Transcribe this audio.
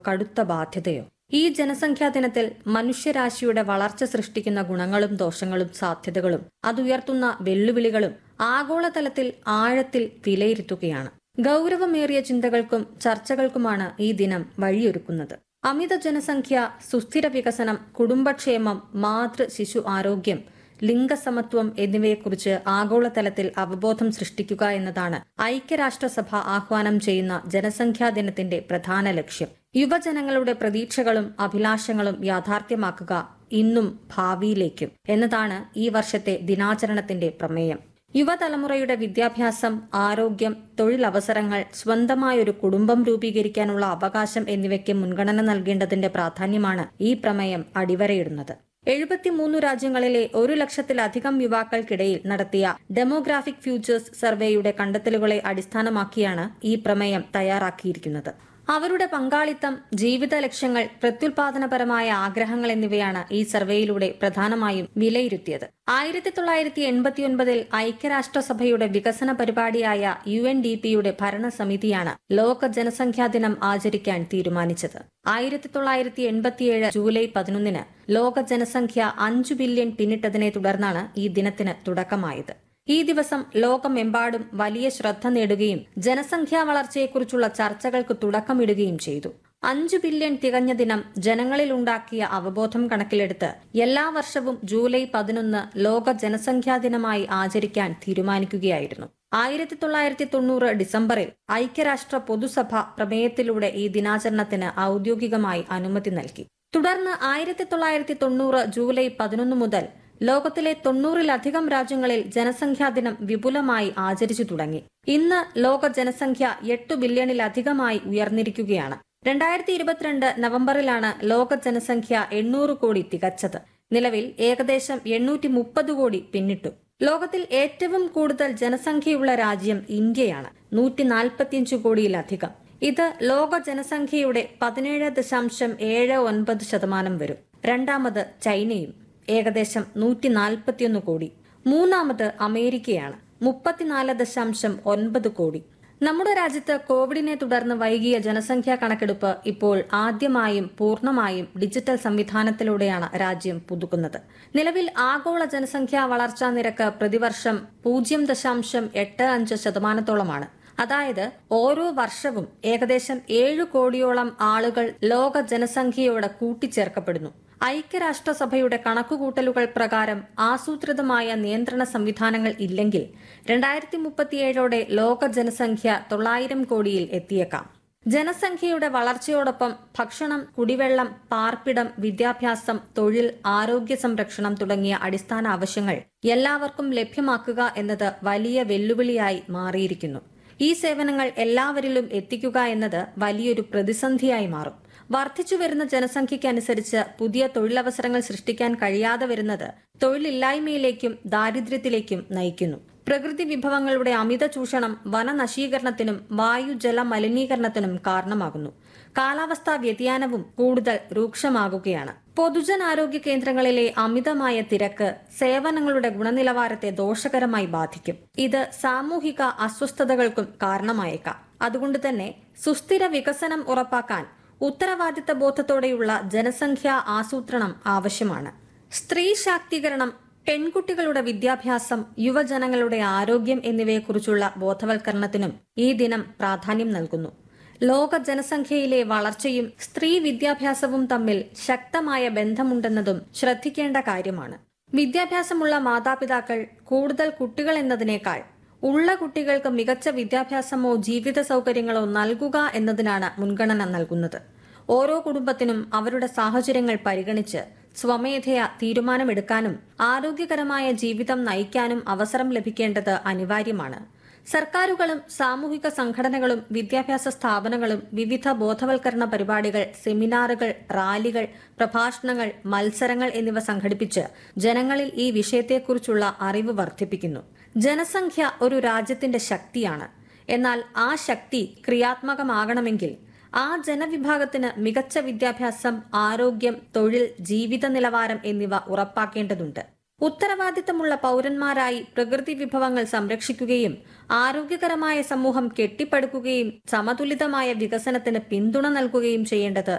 കടുത്ത ബാധ്യതയോ ഈ ജനസംഖ്യാ ദിനത്തിൽ മനുഷ്യരാശിയുടെ വളർച്ച സൃഷ്ടിക്കുന്ന ഗുണങ്ങളും ദോഷങ്ങളും സാധ്യതകളും അതുയർത്തുന്ന വെല്ലുവിളികളും ആഗോളതലത്തിൽ ആഴത്തിൽ വിലയിരുത്തുകയാണ് ഗൗരവമേറിയ ചിന്തകൾക്കും ചർച്ചകൾക്കുമാണ് ഈ ദിനം വഴിയൊരുക്കുന്നത് അമിത ജനസംഖ്യ സുസ്ഥിര വികസനം കുടുംബക്ഷേമം മാതൃ ശിശു ആരോഗ്യം ലിംഗസമത്വം എന്നിവയെക്കുറിച്ച് ആഗോളതലത്തിൽ അവബോധം സൃഷ്ടിക്കുക എന്നതാണ് ഐക്യരാഷ്ട്രസഭ ആഹ്വാനം ചെയ്യുന്ന ജനസംഖ്യാ ദിനത്തിന്റെ പ്രധാന ലക്ഷ്യം യുവജനങ്ങളുടെ പ്രതീക്ഷകളും അഭിലാഷങ്ങളും യാഥാർത്ഥ്യമാക്കുക ഇന്നും ഭാവിയിലേക്കും എന്നതാണ് ഈ വർഷത്തെ ദിനാചരണത്തിന്റെ പ്രമേയം യുവതലമുറയുടെ വിദ്യാഭ്യാസം ആരോഗ്യം തൊഴിലവസരങ്ങൾ സ്വന്തമായൊരു കുടുംബം രൂപീകരിക്കാനുള്ള അവകാശം എന്നിവയ്ക്ക് മുൻഗണന നൽകേണ്ടതിന്റെ പ്രാധാന്യമാണ് ഈ പ്രമേയം അടിവരയിടുന്നത് എഴുപത്തിമൂന്ന് രാജ്യങ്ങളിലെ ഒരു ലക്ഷത്തിലധികം യുവാക്കൾക്കിടയിൽ നടത്തിയ ഡെമോഗ്രാഫിക് ഫ്യൂച്ചേഴ്സ് സർവേയുടെ കണ്ടെത്തലുകളെ അടിസ്ഥാനമാക്കിയാണ് ഈ പ്രമേയം തയ്യാറാക്കിയിരിക്കുന്നത് അവരുടെ പങ്കാളിത്തം ജീവിത ലക്ഷ്യങ്ങൾ പ്രത്യുൽപാദനപരമായ ആഗ്രഹങ്ങൾ എന്നിവയാണ് ഈ സർവേയിലൂടെ പ്രധാനമായും വിലയിരുത്തിയത് ആയിരത്തി തൊള്ളായിരത്തി എൺപത്തിയൊൻപതിൽ ഐക്യരാഷ്ട്രസഭയുടെ വികസന പരിപാടിയായ യു എൻ ഡി പിയുടെ ഭരണസമിതിയാണ് ലോക ജനസംഖ്യാ ദിനം ആചരിക്കാൻ തീരുമാനിച്ചത് ആയിരത്തി തൊള്ളായിരത്തി എൺപത്തിയേഴ് ജൂലൈ പതിനൊന്നിന് ലോക ജനസംഖ്യ അഞ്ചു ബില്യൺ പിന്നിട്ടതിനെ തുടർന്നാണ് ഈ ദിനത്തിന് തുടക്കമായത് ഈ ദിവസം ലോകമെമ്പാടും വലിയ ശ്രദ്ധ നേടുകയും ജനസംഖ്യാ വളർച്ചയെക്കുറിച്ചുള്ള ചർച്ചകൾക്ക് തുടക്കമിടുകയും ചെയ്തു അഞ്ചു ബില്യൺ തികഞ്ഞ ദിനം ജനങ്ങളിൽ ഉണ്ടാക്കിയ അവബോധം കണക്കിലെടുത്ത് എല്ലാ വർഷവും ജൂലൈ പതിനൊന്ന് ലോക ജനസംഖ്യാ ദിനമായി ആചരിക്കാൻ തീരുമാനിക്കുകയായിരുന്നു ആയിരത്തി തൊള്ളായിരത്തി തൊണ്ണൂറ് ഡിസംബറിൽ ഐക്യരാഷ്ട്ര പൊതുസഭ പ്രമേയത്തിലൂടെ ഈ ദിനാചരണത്തിന് ഔദ്യോഗികമായി അനുമതി നൽകി തുടർന്ന് ആയിരത്തി തൊള്ളായിരത്തി തൊണ്ണൂറ് ജൂലൈ പതിനൊന്ന് മുതൽ ലോകത്തിലെ തൊണ്ണൂറിലധികം രാജ്യങ്ങളിൽ ജനസംഖ്യാ ദിനം വിപുലമായി ആചരിച്ചു തുടങ്ങി ഇന്ന് ലോക ജനസംഖ്യ എട്ട് ബില്യണിലധികമായി ഉയർന്നിരിക്കുകയാണ് രണ്ടായിരത്തി ഇരുപത്തിരണ്ട് നവംബറിലാണ് ലോക ജനസംഖ്യ എണ്ണൂറ് കോടി തികച്ചത് നിലവിൽ ഏകദേശം എണ്ണൂറ്റി മുപ്പത് കോടി പിന്നിട്ടു ലോകത്തിൽ ഏറ്റവും കൂടുതൽ ജനസംഖ്യയുള്ള രാജ്യം ഇന്ത്യയാണ് നൂറ്റി നാൽപ്പത്തിയഞ്ച് കോടിയിലധികം ഇത് ലോക ജനസംഖ്യയുടെ പതിനേഴ് ദശാംശം ഏഴ് ഒൻപത് ശതമാനം വരും രണ്ടാമത് ചൈനയും ഏകദേശം നൂറ്റി നാൽപ്പത്തിയൊന്ന് കോടി മൂന്നാമത് അമേരിക്കയാണ് മുപ്പത്തിനാല് ദശാംശം ഒൻപത് കോടി നമ്മുടെ രാജ്യത്ത് കോവിഡിനെ തുടർന്ന് വൈകിയ ജനസംഖ്യാ കണക്കെടുപ്പ് ഇപ്പോൾ ആദ്യമായും പൂർണ്ണമായും ഡിജിറ്റൽ സംവിധാനത്തിലൂടെയാണ് രാജ്യം പുതുക്കുന്നത് നിലവിൽ ആഗോള ജനസംഖ്യാ വളർച്ചാ നിരക്ക് പ്രതിവർഷം പൂജ്യം ദശാംശം എട്ട് അഞ്ച് ശതമാനത്തോളമാണ് അതായത് ഓരോ വർഷവും ഏകദേശം ഏഴു കോടിയോളം ആളുകൾ ലോക ജനസംഖ്യയോട് കൂട്ടിച്ചേർക്കപ്പെടുന്നു ഐക്യരാഷ്ട്രസഭയുടെ കണക്കുകൂട്ടലുകൾ പ്രകാരം ആസൂത്രിതമായ നിയന്ത്രണ സംവിധാനങ്ങൾ ഇല്ലെങ്കിൽ രണ്ടായിരത്തി മുപ്പത്തിയേഴോടെ ലോക ജനസംഖ്യ തൊള്ളായിരം കോടിയിൽ എത്തിയേക്കാം ജനസംഖ്യയുടെ വളർച്ചയോടൊപ്പം ഭക്ഷണം കുടിവെള്ളം പാർപ്പിടം വിദ്യാഭ്യാസം തൊഴിൽ ആരോഗ്യ സംരക്ഷണം തുടങ്ങിയ അടിസ്ഥാന ആവശ്യങ്ങൾ എല്ലാവർക്കും ലഭ്യമാക്കുക എന്നത് വലിയ വെല്ലുവിളിയായി മാറിയിരിക്കുന്നു ഈ സേവനങ്ങൾ എല്ലാവരിലും എത്തിക്കുക എന്നത് വലിയൊരു പ്രതിസന്ധിയായി മാറും വർദ്ധിച്ചു വരുന്ന ജനസംഖ്യയ്ക്കനുസരിച്ച് പുതിയ തൊഴിലവസരങ്ങൾ സൃഷ്ടിക്കാൻ കഴിയാതെ വരുന്നത് തൊഴിലില്ലായ്മയിലേക്കും ദാരിദ്ര്യത്തിലേക്കും നയിക്കുന്നു പ്രകൃതി വിഭവങ്ങളുടെ അമിത ചൂഷണം വനനശീകരണത്തിനും വായു ജല മലിനീകരണത്തിനും കാരണമാകുന്നു കാലാവസ്ഥാ വ്യതിയാനവും കൂടുതൽ രൂക്ഷമാകുകയാണ് പൊതുജനാരോഗ്യ കേന്ദ്രങ്ങളിലെ അമിതമായ തിരക്ക് സേവനങ്ങളുടെ ഗുണനിലവാരത്തെ ദോഷകരമായി ബാധിക്കും ഇത് സാമൂഹിക അസ്വസ്ഥതകൾക്കും കാരണമായേക്കാം അതുകൊണ്ട് തന്നെ സുസ്ഥിര വികസനം ഉറപ്പാക്കാൻ ഉത്തരവാദിത്ത ബോധത്തോടെയുള്ള ജനസംഖ്യാ ആസൂത്രണം ആവശ്യമാണ് സ്ത്രീ ശാക്തീകരണം പെൺകുട്ടികളുടെ വിദ്യാഭ്യാസം യുവജനങ്ങളുടെ ആരോഗ്യം എന്നിവയെക്കുറിച്ചുള്ള ബോധവൽക്കരണത്തിനും ഈ ദിനം പ്രാധാന്യം നൽകുന്നു ലോക ജനസംഖ്യയിലെ വളർച്ചയും സ്ത്രീ വിദ്യാഭ്യാസവും തമ്മിൽ ശക്തമായ ബന്ധമുണ്ടെന്നതും ശ്രദ്ധിക്കേണ്ട കാര്യമാണ് വിദ്യാഭ്യാസമുള്ള മാതാപിതാക്കൾ കൂടുതൽ കുട്ടികൾ എന്നതിനേക്കാൾ ഉള്ള കുട്ടികൾക്ക് മികച്ച വിദ്യാഭ്യാസമോ ജീവിത സൗകര്യങ്ങളോ നൽകുക എന്നതിനാണ് മുൻഗണന നൽകുന്നത് ഓരോ കുടുംബത്തിനും അവരുടെ സാഹചര്യങ്ങൾ പരിഗണിച്ച് സ്വമേധയാ തീരുമാനമെടുക്കാനും ആരോഗ്യകരമായ ജീവിതം നയിക്കാനും അവസരം ലഭിക്കേണ്ടത് അനിവാര്യമാണ് സർക്കാരുകളും സാമൂഹിക സംഘടനകളും വിദ്യാഭ്യാസ സ്ഥാപനങ്ങളും വിവിധ ബോധവൽക്കരണ പരിപാടികൾ സെമിനാറുകൾ റാലികൾ പ്രഭാഷണങ്ങൾ മത്സരങ്ങൾ എന്നിവ സംഘടിപ്പിച്ച് ജനങ്ങളിൽ ഈ വിഷയത്തെക്കുറിച്ചുള്ള അറിവ് വർദ്ധിപ്പിക്കുന്നു ജനസംഖ്യ ഒരു രാജ്യത്തിന്റെ ശക്തിയാണ് എന്നാൽ ആ ശക്തി ക്രിയാത്മകമാകണമെങ്കിൽ ആ ജനവിഭാഗത്തിന് മികച്ച വിദ്യാഭ്യാസം ആരോഗ്യം തൊഴിൽ ജീവിത നിലവാരം എന്നിവ ഉറപ്പാക്കേണ്ടതുണ്ട് ഉത്തരവാദിത്തമുള്ള പൗരന്മാരായി പ്രകൃതി വിഭവങ്ങൾ സംരക്ഷിക്കുകയും ആരോഗ്യകരമായ സമൂഹം കെട്ടിപ്പടുക്കുകയും സമതുലിതമായ വികസനത്തിന് പിന്തുണ നൽകുകയും ചെയ്യേണ്ടത്